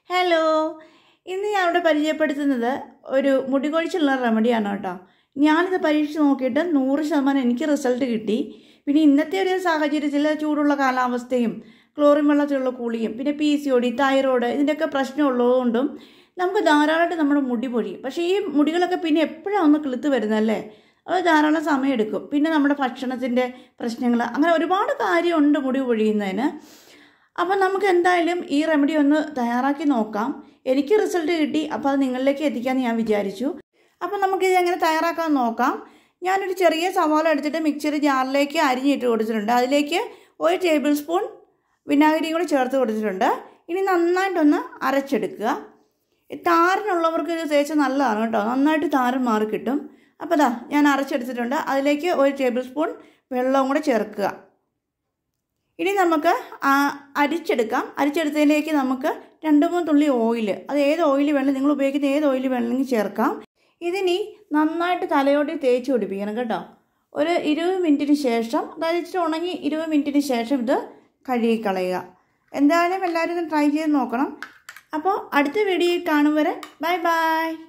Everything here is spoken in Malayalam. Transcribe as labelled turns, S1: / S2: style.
S1: ഹലോ ഇന്ന് ഞാൻ ഇവിടെ പരിചയപ്പെടുത്തുന്നത് ഒരു മുടികൊഴിച്ചുള്ള റെമഡിയാണ് കേട്ടോ ഞാനിത് പരീക്ഷിച്ച് നോക്കിയിട്ട് നൂറ് ശതമാനം എനിക്ക് റിസൾട്ട് കിട്ടി പിന്നെ ഇന്നത്തെ ഒരു സാഹചര്യത്തിൽ ചൂടുള്ള കാലാവസ്ഥയും ക്ലോറിൻ വെള്ളത്തിലുള്ള കുളിയും പിന്നെ P C O D thyroid ഇതിൻ്റെയൊക്കെ പ്രശ്നമുള്ളതുകൊണ്ടും നമുക്ക് ധാരാളമായിട്ട് നമ്മുടെ മുടി പൊഴിയും പക്ഷേ ഈ മുടികളൊക്കെ പിന്നെ എപ്പോഴാണ് ഒന്ന് കിളുത്ത് വരുന്നതല്ലേ അത് ധാരാളം സമയമെടുക്കും പിന്നെ നമ്മുടെ ഭക്ഷണത്തിൻ്റെ പ്രശ്നങ്ങൾ അങ്ങനെ ഒരുപാട് കാര്യമുണ്ട് മുടി പൊഴിയുന്നതിന് അപ്പം നമുക്ക് എന്തായാലും ഈ റെമഡി ഒന്ന് തയ്യാറാക്കി നോക്കാം എനിക്ക് റിസൾട്ട് കിട്ടി അപ്പോൾ അത് നിങ്ങളിലേക്ക് എത്തിക്കാമെന്ന് ഞാൻ വിചാരിച്ചു അപ്പം നമുക്കിത് എങ്ങനെ തയ്യാറാക്കാൻ നോക്കാം ഞാനൊരു ചെറിയ സവാള എടുത്തിട്ട് മിക്സർ ജാറിലേക്ക് അരിഞ്ഞിട്ട് കൊടുത്തിട്ടുണ്ട് അതിലേക്ക് ഒരു ടേബിൾ സ്പൂൺ വിനാഗിരിയും കൂടി ചേർത്ത് കൊടുത്തിട്ടുണ്ട് ഇനി നന്നായിട്ടൊന്ന് അരച്ചെടുക്കുക താരനുള്ളവർക്ക് ഇത് തേച്ച് നല്ലതാണ് കേട്ടോ നന്നായിട്ട് താരൻ മാറി കിട്ടും അപ്പോൾ ദാ ഞാൻ അരച്ചെടുത്തിട്ടുണ്ട് അതിലേക്ക് ഒരു ടേബിൾ സ്പൂൺ വെള്ളവും കൂടെ ചേർക്കുക ഇനി നമുക്ക് അരിച്ചെടുക്കാം അരിച്ചെടുത്തതിലേക്ക് നമുക്ക് രണ്ട് മൂന്ന് തുള്ളി ഓയിൽ അത് ഏത് ഓയിൽ വേണം നിങ്ങൾ ഉപയോഗിക്കുന്ന ഏത് ഓയിൽ വേണമെങ്കിൽ ചേർക്കാം ഇതിനി നന്നായിട്ട് തലയോട്ടി തേച്ച് പിടിപ്പിക്കണം കേട്ടോ ഒരു ഇരുപത് മിനിറ്റിന് ശേഷം അതായത് ഇച്ചിരി ഉണങ്ങി ഇരുപത് മിനിറ്റിന് ശേഷം ഇത് കഴുകിക്കളയുക എന്തായാലും എല്ലാവരും ഇത് ട്രൈ ചെയ്ത് നോക്കണം അപ്പോൾ അടുത്ത വീഡിയോയിൽ കാണും വരെ ബൈ ബൈ